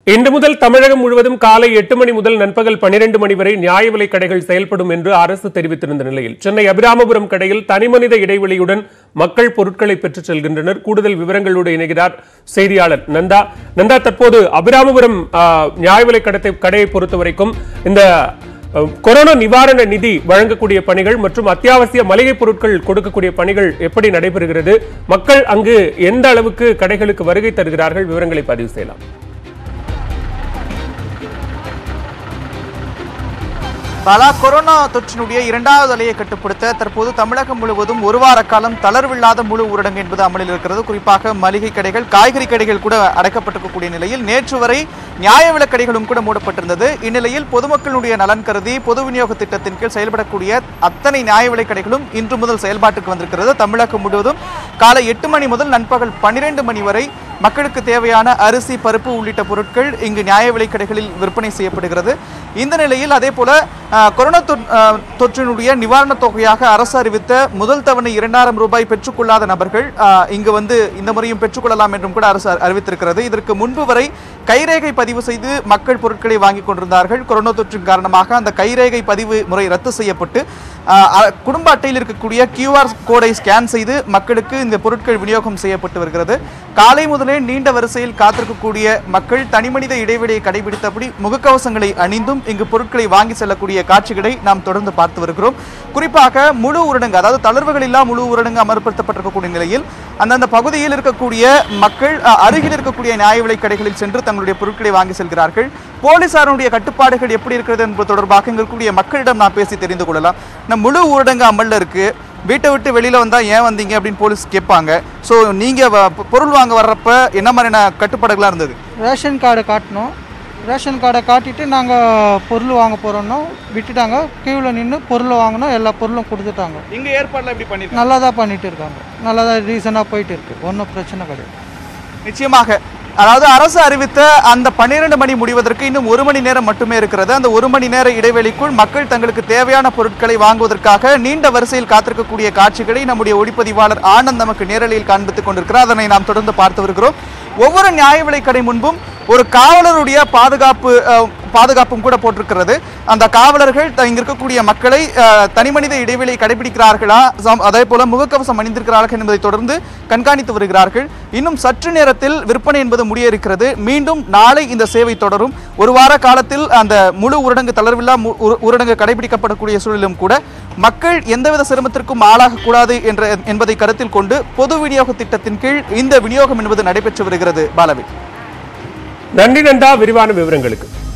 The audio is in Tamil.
இன்று முதல் தமிழகம் முழுவதும் காலை எட்டு மணி முதல் நண்பகல் பனிரெண்டு மணி வரை நியாய விலைக் கடைகள் செயல்படும் என்று அரசு தெரிவித்திருந்த நிலையில் சென்னை அபிராமபுரம் கடையில் தனிமனித இடைவெளியுடன் மக்கள் பொருட்களை பெற்றுச் செல்கின்றனர் கூடுதல் விவரங்களோடு இணைகிறார் செய்தியாளர் நந்தா நந்தா தற்போது அபிராமபுரம் ஆ, நியாய விலைக் கடத்தை கடையை பொறுத்தவரைக்கும் இந்த அ, கொரோனா நிவாரண நிதி வழங்கக்கூடிய பணிகள் மற்றும் அத்தியாவசிய மளிகை பொருட்கள் கொடுக்கக்கூடிய பணிகள் எப்படி நடைபெறுகிறது மக்கள் அங்கு எந்த அளவுக்கு கடைகளுக்கு வருகை தருகிறார்கள் விவரங்களை பதிவு செய்யலாம் பல கொரோனா தொற்றினுடைய இரண்டாவது அலையை கட்டுப்படுத்த தற்போது தமிழகம் முழுவதும் ஒரு வார காலம் தளர்வில்லாத முழு ஊரடங்கு என்பது அமலில் இருக்கிறது குறிப்பாக மளிகை கடைகள் காய்கறி கடைகள் கூட அடைக்கப்பட்டிருக்கக்கூடிய நிலையில் நேற்று வரை நியாய விலைக் கடைகளும் கூட மூடப்பட்டிருந்தது இந்நிலையில் பொதுமக்களுடைய நலன் கருதி பொது விநியோக திட்டத்தின் கீழ் செயல்படக்கூடிய அத்தனை நியாய விலைக் கடைகளும் இன்று முதல் செயல்பாட்டுக்கு வந்திருக்கிறது தமிழகம் முழுவதும் காலை எட்டு மணி முதல் நண்பகல் பன்னிரெண்டு மணி வரை மக்களுக்கு தேவையான அரிசி பருப்பு உள்ளிட்ட பொருட்கள் இங்கு நியாய விலைக் கடைகளில் விற்பனை செய்யப்படுகிறது இந்த நிலையில் அதே போல அஹ், கொரோனா தொற்- அஹ், தொற்றினுடைய நிவாரணத் தொகையாக அரசு அறிவித்த முதல் தவணை இரண்டாயிரம் ரூபாய் பெற்றுக்கொள்ளாத நபர்கள் அஹ், இங்கு வந்து இந்த முறையும் பெற்றுக்கொள்ளலாம் என்றும் கூட அரசு அறி- அறிவித்திருக்கிறது இதற்கு முன்பு வரை கைரேகை பதிவு செய்து மக்கள் பொருட்களை வாங்கிக் கொண்டிருந்தார்கள் கொரோனா தொற்றின் காரணமாக அந்த கைரேகை பதிவு முறை ரத்து செய்யப்பட்டு அஹ், அ- குடும்ப அட்டையில் இருக்கக்கூடிய கியூஆர் கோடை ஸ்கேன் செய்து மக்களுக்கு இந்த பொருட்கள் விநியோகம் செய்யப்பட்டு வருகிறது காலை முதலே நீண்ட வரிசையில் காத்திருக்கக்கூடிய மக்கள் தனிமனித இடைவெளியை கடைபிடித்தபடி முகக்கவசங்களை அணிந்தும் இங்கு பொருட்களை வாங்கி செல்லக்கூடிய காட்சிகளை நாம் தொடர்ந்து பார்த்து வருகிறோம் குறிப்பாக முழு ஊரடங்கு அதாவது தளர்வுகள் இல்லா முழு ஊரடங்கு அமல்படுத்தப்பட்டிருக்கக்கூடிய நிலையில் அந்தந்த பகுதியில் இருக்கக்கூடிய மக்கள் அ, அருகில் இருக்கக்கூடிய நியாய விலைக் கடைகளில் சென்று தங்களுடைய பொருட்களை வாங்கி செல்கிறார்கள் போலீசாருடைய கட்டுப்பாடுகள் எப்படி இருக்கிறது என்பது தொடர்பாக இங்க இருக்கக்கூடிய மக்களிடம் நான் பேசி தெரிந்து கொள்ளலாம் நம்ம முழு ஊரடங்கு அமல்ல இருக்கு வீட்டை விட்டு வெளியில வந்தா ஏன் வந்தீங்க அப்படின்னு போலீஸ் கேட்பாங்க ஸோ நீங்க வ- பொருள் வாங்க வர்றப்ப என்ன மாதிரியான கட்டுப்பாடுகள்லாம் இருந்தது ரேஷன் கார்டை காட்டினோம் ரேஷன் கார்டை காட்டிட்டு நாங்கள் பொருள் வாங்க போகிறோன்னோ விட்டுட்டாங்க கியூவில் நின்று பொருள் வாங்கினோம் எல்லா பொருளும் கொடுத்துட்டாங்க இங்க ஏற்பாடுலாம் எப்படி பண்ணிருக்காங்க நல்லா தான் பண்ணிட்டு இருக்காங்க நல்லா தான் ரீசனாக போயிட்டு இருக்கு ஒன்றும் பிரச்சனை கிடையாது நிச்சயமாக அதாவது அரசு அறிவித்த அந்த பன்னிரண்டு மணி முடிவதற்கு இன்னும் ஒரு மணி நேரம் மட்டுமே இருக்கிறது அந்த ஒரு மணி நேர இடைவெளிக்குள் மக்கள் தங்களுக்கு தேவையான பொருட்களை வாங்குவதற்காக நீண்ட வரிசையில் காத்திருக்கக்கூடிய காட்சிகளை நம்முடைய ஒளிப்பதிவாளர் ஆனந்த் நமக்கு நேரலையில் காண்பித்துக் கொண்டிருக்கிறார் அதனை நாம் தொடர்ந்து பார்த்து வருகிறோம் ஒவ்வொரு நியாய விலைக் கடை முன்பும் ஒரு காவலருடைய பாதுகாப்பு அஹ், பாதுகாப்பும் கூட போட்டிருக்கிறது அந்த காவலர்கள் த- இங்க இருக்கக்கூடிய மக்களை அஹ், தனிமனித இடைவெளியை கடைபிடிக்கிறார்களா சம்- அதே போல முகக்கவசம் அணிந்திருக்கிறார்கள் என்பதை தொடர்ந்து கண்காணித்து வருகிறார்கள் இன்னும் சற்று நேரத்தில் விற்பனை என்பது முடிய இருக்கிறது மீண்டும் நாளை இந்த சேவை தொடரும் ஒரு வார காலத்தில் அந்த முழு ஊரடங்கு தளர்வில்லா மு- ஊர- ஊரடங்கு கடைபிடிக்கப்படக்கூடிய சூழலிலும் கூட மக்கள் எந்தவித சிரமத்திற்கும் ஆளாகக்கூடாது என்ற என்பதை கருத்தில் கொண்டு பொது விநியோக திட்டத்தின் கீழ் இந்த விநியோகம் என்பது நடைபெற்று வருகிறது பாலவி நன்றி நந்தா விரிவான விவரங்களுக்கு